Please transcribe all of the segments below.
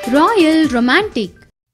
Royal Romantic.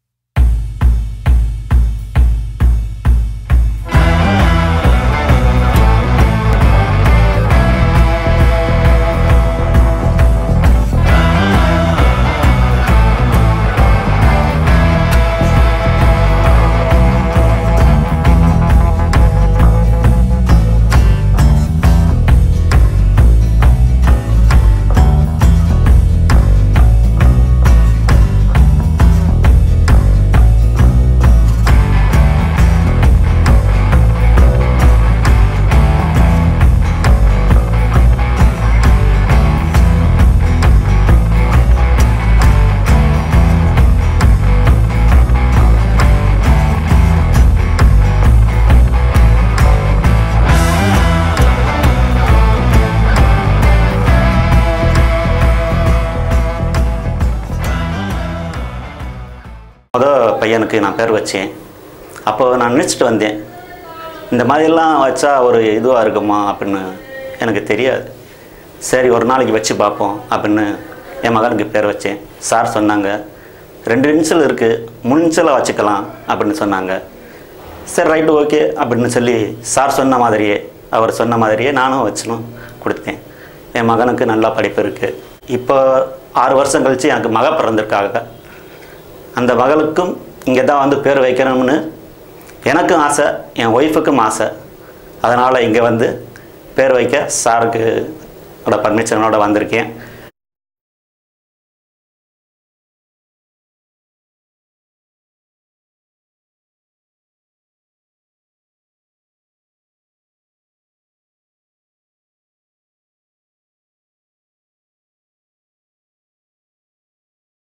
முத பையனுக்கு நான் பேர் வச்சேன் அப்போ நான் நினச்சிட்டு வந்தேன் இந்த மாதிரிலாம் வச்சா ஒரு இதுவாக இருக்குமா அப்படின்னு எனக்கு தெரியாது சரி ஒரு நாளைக்கு வச்சு பார்ப்போம் அப்படின்னு என் மகனுக்கு பேர் வச்சேன் சார் சொன்னாங்க ரெண்டு இன்ச்சல் இருக்குது மூணு இன்ச்சலாக வச்சுக்கலாம் அப்படின்னு சொன்னாங்க சரி ரைட்டு ஓகே அப்படின்னு சொல்லி சார் சொன்ன மாதிரியே அவர் சொன்ன மாதிரியே நானும் வச்சுனும் கொடுத்தேன் என் மகனுக்கு நல்லா படிப்பு இருக்குது இப்போ ஆறு வருஷம் கழித்து எனக்கு மக பிறந்திருக்காங்க அந்த மகளுக்கும் இங்கே தான் வந்து பேர் வைக்கணும்னு எனக்கும் ஆசை என் ஒய்ஃபுக்கும் ஆசை அதனால் இங்கே வந்து பேர் வைக்க சாருக்கு பர்மிஷனோட வந்திருக்கேன்